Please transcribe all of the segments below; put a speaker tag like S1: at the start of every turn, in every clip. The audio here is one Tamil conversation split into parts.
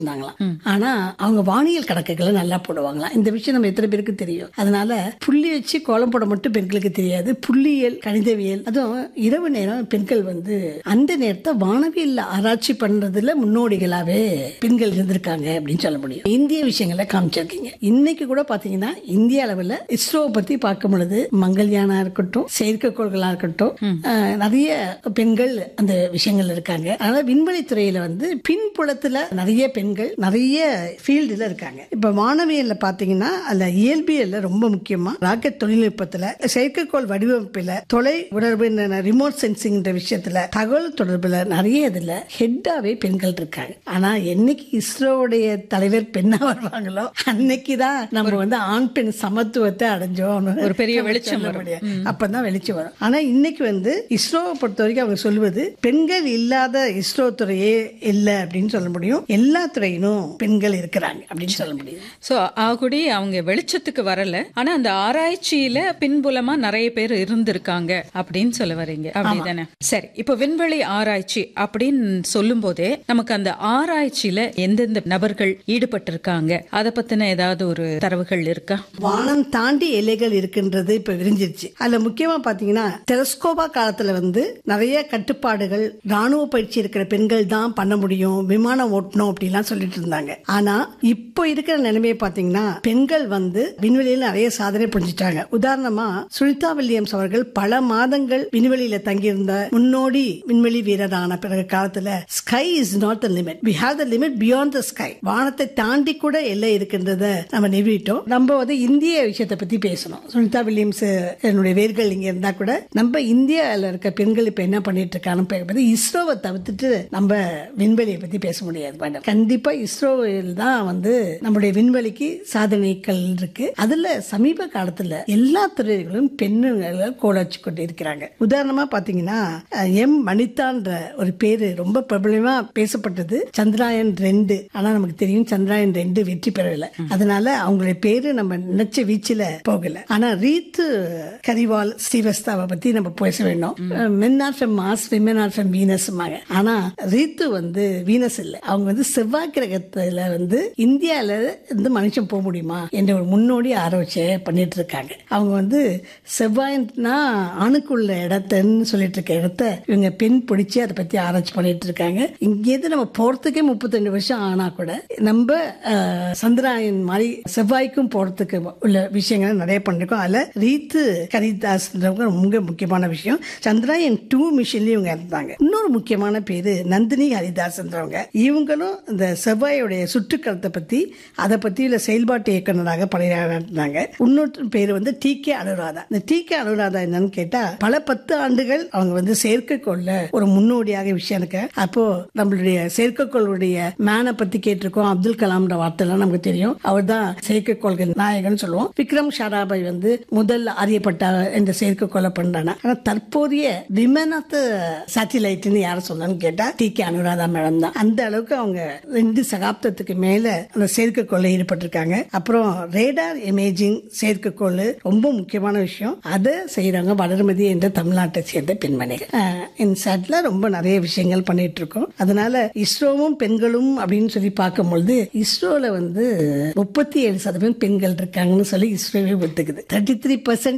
S1: இருந்தாங்களாம் ஆனா அவங்க வானியல் கணக்குகளை நல்லா போடுவாங்களாம் இந்த விஷயம் நம்ம எத்தனை பேருக்கு தெரியும் அதனால புள்ளி வச்சு கோலம் போட மட்டும் பெண்களுக்கு தெரியாது புள்ளியியல் கணிதவியல் அதுவும் இரவு நேரம் பெண்கள் வந்து அந்த நேரத்தை வானவியல் ஆராய்ச்சி பண்றதுல முன்னோடிகளாவே பெண்கள் இருந்திருக்காங்க அப்படின்னு சொல்ல முடியும் இந்திய விஷயங்களை காமிச்சிருக்கீங்க இன்னைக்கு கூட பாத்தீங்கன்னா இந்திய அளவுல இஸ்ரோவை பத்தி பார்க்கும் பொழுது மங்கள்யானா இருக்கட்டும் செயற்கைக்கோள்களா இருக்கட்டும் அஹ், நிறைய பெண்கள் அந்த விஷயங்கள் இருக்காங்க அதனால விண்வெளி துறையில வந்து பின்புலத்துல நிறைய பெண்கள் நிறைய ஃபீல்டுல இருக்காங்க இப்ப வானவியல்ல பாத்தீங்கன்னா அதுல இயல்பியல்ல ரொம்ப முக்கியமா ராக்கெட் தொழில்நுட்பத்துல செயற்கைக்கோள் வடிவமைப்புல தொலை உணர்வு ரிமோட் சென்சிங் விஷயத்துல தகவல் தொடர்புல நிறைய இதுல ஹெட்டாவே பெண்கள் இருக்காங்க ஆனா என்னைக்கு இஸ்ரோவுடைய தலைவர் பெண்ணா வருவாங்களோ அன்னைக்குதான் நம்ம வந்து ஆண் பெண் சமத்துவத்தை அடைஞ்சோம்
S2: ஒரு பெரிய
S1: நம்ம
S2: வெளிச்சம்
S1: சொல்ல
S2: வரும்.
S1: முடியாது. அப்பதான் வெளிச்சம் வரும் ஆனா இன்னைக்கு வந்து இஸ்ரோவை பொறுத்த வரைக்கும் அவங்க சொல்லுவது பெண்கள் இல்லாத இஸ்ரோ துறையே இல்லை அப்படின்னு சொல்ல முடியும் எல்லா துறையிலும் பெண்கள் இருக்கிறாங்க அப்படின்னு சொல்ல முடியும்
S2: சோ ஆகுடி அவங்க வெளிச்சத்துக்கு வரல ஆனா அந்த ஆராய்ச்சியில பின்புலமா நிறைய பேர் இருந்திருக்காங்க அப்படின்னு சொல்ல வரீங்க அப்படிதானே சரி இப்ப விண்வெளி ஆராய்ச்சி அப்படின்னு சொல்லும் போதே நமக்கு அந்த ஆராய்ச்சியில எந்தெந்த நபர்கள் ஈடுபட்டிருக்காங்க அதை பத்தின ஏதாவது ஒரு தரவுகள் இருக்கா
S1: வானம் தாண்டி எல்லைகள் இருக்கின்றது இப்ப விரிஞ்சிருச்சு அதுல முக்கியமா பாத்தீங்கன்னா டெலஸ்கோபா காலத்துல வந்து நிறைய கட்டுப்பாடுகள் ராணுவ பயிற்சி இருக்கிற பெண்கள் தான் பண்ண முடியும் விமானம் ஓட்டணும் அப்படிலாம் சொல்லிட்டு இருந்தாங்க ஆனா இப்போ இருக்கிற நிலைமையை பாத்தீங்கன்னா பெண்கள் வந்து விண்வெளியில் நிறைய சாதனை புரிஞ்சிட்டாங்க உதாரணமா சுனிதா வில்லியம்ஸ் அவர்கள் பல மாதங்கள் விண்வெளியில தங்கியிருந்த முன்னோடி விண்வெளி வீரரான பிறகு காலத்துல sky is not the limit we have the limit beyond the sky வானத்தை தாண்டி கூட எல்லை இருக்கின்றத நம்ம நிறுவிட்டோம் நம்ம வந்து இந்திய விஷயத்தை பத்தி பேசணும் சுனிதா வில்லியம்ஸ் என்னுடைய வேர்கள் இங்க இருந்தா கூட நம்ம இந்தியால இருக்க பெண்கள் இப்ப என்ன பண்ணிட்டு இருக்கான்னு பத்தி இஸ்ரோவை தவிர்த்துட்டு நம்ம விண்வெளியை பத்தி பேச முடியாது மேடம் கண்டிப்பா இஸ்ரோவில் தான் வந்து நம்முடைய விண்வெளிக்கு சாதனைகள் இருக்கு அதுல சமீப காலத்துல எல்லா துறைகளும் பெண்ணுங்களை கோலச்சு கொண்டு இருக்கிறாங்க உதாரணமா பாத்தீங்கன்னா அஹ், எம் வனிதான்ற ஒரு பேரு ரொம்ப பிரபலமா பேசப்பட்டது சந்திராயன் ரெண்டு ஆனா நமக்கு தெரியும் சந்திராயன் ரெண்டு வெற்றி பெறவில்லை அதனால அவங்களுடைய பேரு நம்ம நினைச்ச வீச்சுல போகல ஆனா ரீத்து கரிவால் ஸ்ரீவஸ்தாவை பத்தி நம்ம பேச வேண்டும் men are from Mars women are from Venus ஆனா ரீத்து வந்து வீனஸ் இல்ல அவங்க வந்து செவ்வாய் கிரகத்துல வந்து இந்தியால இருந்து மனுஷன் போக முடியுமா என்ற ஒரு முன்னோடி ஆராய்ச்சியை பண்ணிட்டு இருக்காங்க அவங்க வந்து செவ்வாய்னா ஆணுக்குள்ள இடத்தன்னு சொல்லிட்டு இருக்க இடத்த இவங்க பெண் பிடிச்சி அதை பத்தி ஆராய்ச்சி பண்ணிட்டு இருக்காங்க இங்கேருந்து நம்ம போறதுக்கே முப்பத்தஞ்சு வருஷம் ஆனா கூட நம்ம அஹ், சந்திராயன் மாதிரி செவ்வாய்க்கும் போறதுக்கு உள்ள விஷயங்களை நிறைய பண்ணிருக்கோம் அதுல ரீத்து கரிதாஸ்ன்றவங்க ரொம்ப முக்கியமான விஷயம் சந்திராயன் டூ மிஷின்லயும் இவங்க இருந்தாங்க இன்னொரு முக்கியமான பேரு நந்தினி ஹரிதாஸ்ன்றவங்க இவங்களும் இந்த செவ்வாயோடைய சுற்றுக்கலத்தை பத்தி அதை பத்தி உள்ள செயல்பாட்டு இயக்குநராக பணியாற்றினாங்க இன்னொரு பேரு வந்து டி கே அனுராதா இந்த டி கே அனுராதா என்னன்னு கேட்டா பல பத்து ஆண்டுகள் அவங்க வந்து செயற்கைக்கோள்ல ஒரு முன்னோடியாக விஷயம் இருக்கு அப்போ நம்மளுடைய செயற்கைக்கோளுடைய மேனை பத்தி கேட்டிருக்கோம் அப்துல் கலாம்ன்ற வார்த்தை எல்லாம் நமக்கு தெரியும் அவர் தான் செயற்கைக்கோள்கள் நாயகன் சொல்லுவோம் விக்ரம் சாராபாய் வந்து முதல் அறியப்பட்ட இந்த செயற்கைக்கோளை பண்றாங்க ஆனா தற்போதைய விமன் ஆஃப் த சேட்டிலைட்னு யார சொன்னான்னு கேட்டா டி கே அனுராதா மேடம் தான் அந்த அளவுக்கு அவங்க ரெண்டு சகாப்தத்துக்கு மேல அந்த செயற்கைக்கோளை ஈடுபட்டிருக்காங்க அப்புறம் ரேடார் இமேஜிங் செயற்கைக்கோள் ரொம்ப முக்கியமான விஷயம் அதை செய்யறாங்க வளர்மதி என்ற தமிழ்நாட்டை சேர்ந்த பெண்மணிகள் இன்சாட்ல ரொம்ப நிறைய விஷயங்கள் பண்ணிட்டு இருக்கோம் அதனால இஸ்ரோவும் பெண்களும் அப்படின்னு சொல்லி பார்க்கும்பொழுது இஸ்ரோல வந்து முப்பத்தி ஏழு சதவீதம் பெண்கள் இருக்காங்கன்னு சொல்லி இஸ்ரோவே ஒத்துக்குது தேர்ட்டி த்ரீ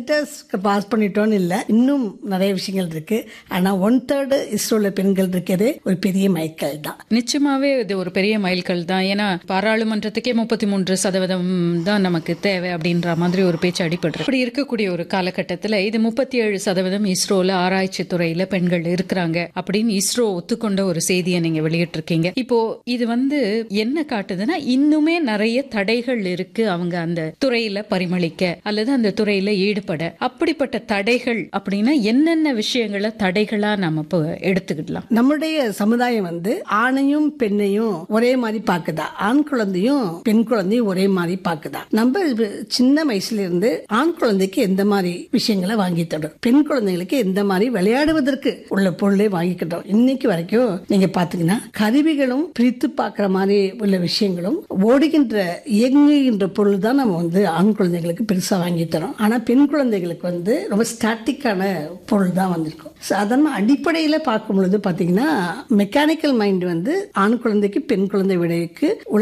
S1: பாஸ் பண்ணிட்டோம்னு இல்ல இன்னும் நிறைய விஷயங்கள் இருக்கு ஆனா ஒன் தேர்டு இஸ்ரோல பெண்கள் இருக்கிறதே ஒரு பெரிய மைக்கல் தான்
S2: நிச்சயமாவே இது ஒரு பெரிய மைல்கல் தான் ஏன்னா பாராளுமன்றத்துக்கே முப்பத்தி மூன்று சதவீதம் தான் நமக்கு தேவை அப்படின்ற மாதிரி ஒரு பேச்சு அடிபடுறது அப்படி இருக்கக்கூடிய ஒரு காலகட்டத்துல இது முப்பத்தி ஏழு சதவீதம் இஸ்ரோல ஆராய்ச்சி துறையில பெண்கள் இருக்கிறாங்க அப்படின்னு இஸ்ரோ ஒத்துக்கொண்ட ஒரு செய்தியை நீங்க வெளியிட்டிருக்கீங்க இப்போ இது வந்து என்ன காட்டுதுன்னா இன்னுமே நிறைய தடைகள் இருக்கு அவங்க அந்த துறையில பரிமளிக்க அல்லது அந்த துறையில ஈடுபட அப்படிப்பட்ட தடைகள் அப்படின்னா என்னென்ன விஷயங்களை தடைகளா நம்ம இப்போ எடுத்துக்கிடலாம்
S1: நம்முடைய சமுதாயம் வந்து ஆணையும் பெண்ணையும் ஒரே மாதிரி பாக்குதா ஆண் குழந்தையும் பெண் குழந்தையும் ஒரே மாதிரி பாக்குதா நம்ம இது சின்ன வயசுல இருந்து ஆண் குழந்தைக்கு எந்த மாதிரி விஷயங்களை வாங்கி தரும் பெண் குழந்தைகளுக்கு எந்த மாதிரி விளையாடுவதற்கு உள்ள பொருளை வாங்கிக்கிட்டோம் இன்னைக்கு வரைக்கும் நீங்க பாத்தீங்கன்னா கருவிகளும் பிரித்து பார்க்கிற மாதிரி உள்ள விஷயங்களும் ஓடுகின்ற இயங்குகின்ற பொருள் தான் நம்ம வந்து ஆண் குழந்தைகளுக்கு பெருசா வாங்கி தரோம் ஆனா பெண் குழந்தைகளுக்கு வந்து ரொம்ப ஸ்டாட்டிக்கான பொருள் தான் வந்திருக்கும் சாதாரண அடிப்படையில் பார்க்கும் பொழுது பார்த்தீங்கன்னா மெக்கானிக்கல் மைண்ட் வந்து ஆண் குழந்தைக்கு பெண் குழந்தை விடைக்கு